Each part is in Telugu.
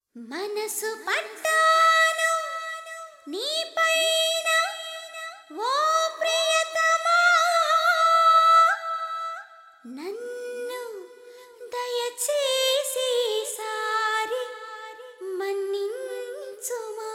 మనసు పట్టాను నీపైన ఓ ప్రియతమా నన్ను దయచేసి సారి మన్నించుమా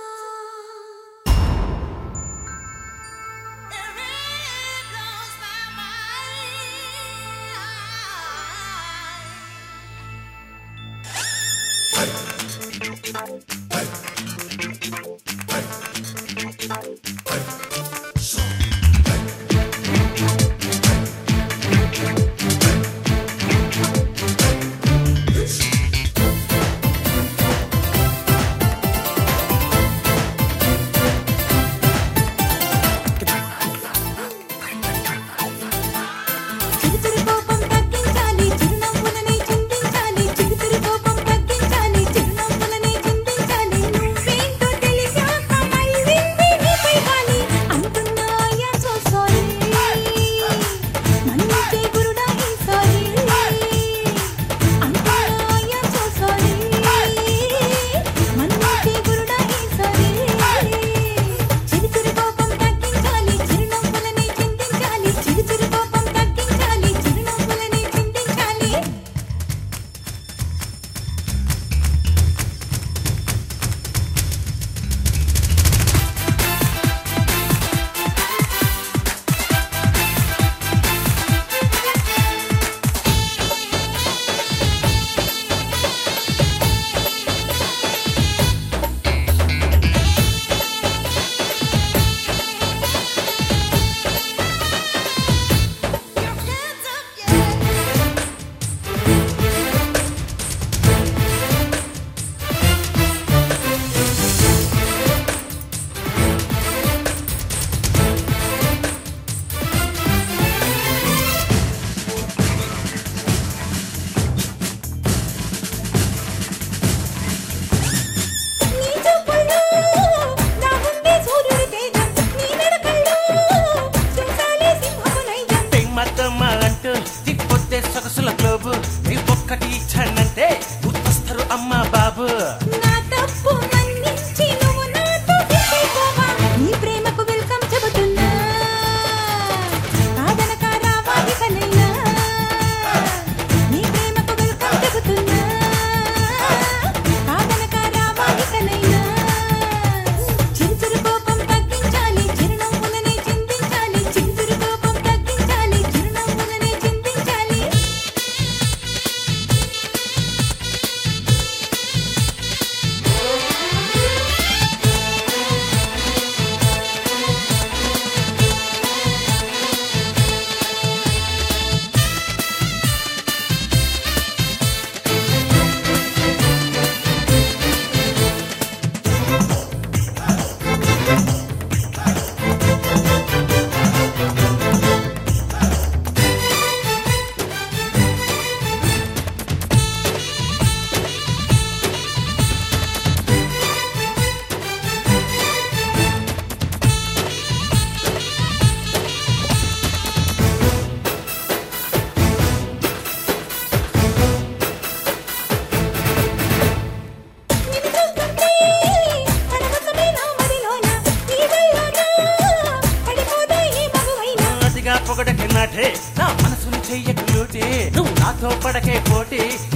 చిగురు కోపం తగ్గించాలి చిరునవ్వులని చిందించాలి చిగురు కోపం తగ్గించాలి చిరునవ్వులని చిందించాలి నువ్వేంటో తెలిసాక మళ్ళీ నీపై గాలి అంటున్నా ఐఎమ్ సో సారీ మన్నించే గురుడా ఈ సారీ అంటున్నా ఐఎమ్ సో సారీ మన్నించే గురుడా ఈ సారీ చిగురు కోపం తగ్గించాలి చిరునవ్వులని చిందించాలి చిగురు కోపం తగ్గించాలి చిరునవ్వులని చిందించాలి నీ చూపుల్లో నా ముందే సూర్యుడి తేజం నీ నడకల్లో చూసాలే సింహపు నైజం మద్దమ్మ అంటూ తిప్పొద్దే సొగసుల గ్లోబు నీ ఒక్కటి ఇచ్చానంటే గుర్తొస్తారు అమ్మ బాబు నా తప్పు మన్నించి నువ్వు నాతో చెప్పేకోవా నీ ప్రేమకు వెల్కమ్ చెబుతున్నా కాదనక రావాలి కనైనా నీ ప్రేమకు వెల్కమ్ చెబుతున్నా కాదనక రావాలి కనైనా చిరుచురు కోపం తగ్గించాలి చిరునవ్వులని చిందించాలి చిరుచురు కోపం తగ్గించాలి చిరునవ్వులని చిందించాలి నిన్ను చూస్తుంటే పడవసమే నా మదిలోన నీ వల్లోన పడిపోదా ఈ మగువైనా అతిగా పొగడకి నాటే నా మనసుని చెయ్యకు లూటి నువ్వు నాతో పడకే పోటీ